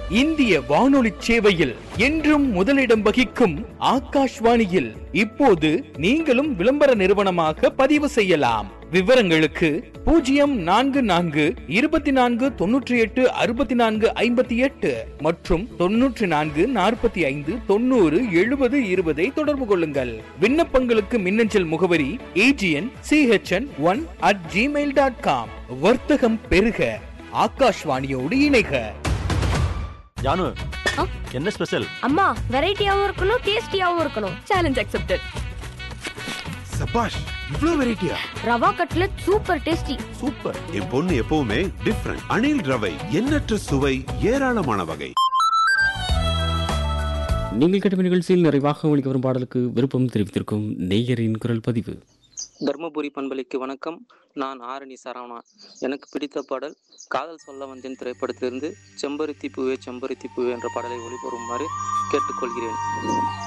இந்திய வானொலி சேவையில் என்றும் முதலிடம் வகிக்கும் ஆகாஷ்வாணியில் இப்போது நீங்களும் விளம்பர நிறுவனமாக பதிவு செய்யலாம் விவரங்களுக்கு பூஜ்ஜியம் நான்கு நான்கு இருபத்தி நான்கு தொன்னூற்றி எட்டு அறுபத்தி நான்கு ஐம்பத்தி எட்டு மற்றும் தொன்னூற்றி நான்கு நாற்பத்தி ஐந்து தொண்ணூறு எழுபது இருபதை தொடர்பு கொள்ளுங்கள் விண்ணப்பங்களுக்கு மின்னஞ்சல் முகவரி AGN CHN one at gmail dot com வர்த்தகம் பெருக ஆகாஷ்வாணியோடு இணைக ஜானு ஆ? என்ன ஸ்பெஷல் அம்மா வெரைட்டியாவும் இருக்கணும் டேஸ்டியாவும் இருக்கணும் சேலஞ்ச் அக்செப்டட் சபாஷ் இவ்ளோ வெரைட்டியா rava cutlet super tasty super என் பொண்ணு எப்பவுமே டிஃப்ரெண்ட் அணில் ரவை எண்ணற்ற சுவை ஏராளமான வகை நீங்கள் கேட்ட நிகழ்ச்சியில் நிறைவாக ஒழிக்க வரும் பாடலுக்கு விருப்பம் தெரிவித்திருக்கும் நேயரின் குரல் பதிவு தர்மபுரி பண்பலைக்கு வணக்கம் நான் ஆரணி சரவணா எனக்கு பிடித்த பாடல் காதல் சொல்ல வந்தேன் திரைப்படத்திலிருந்து செம்பருத்தி பூவே செம்பருத்தி பூவே என்ற பாடலை ஒளிபெறுமாறு கேட்டுக்கொள்கிறேன்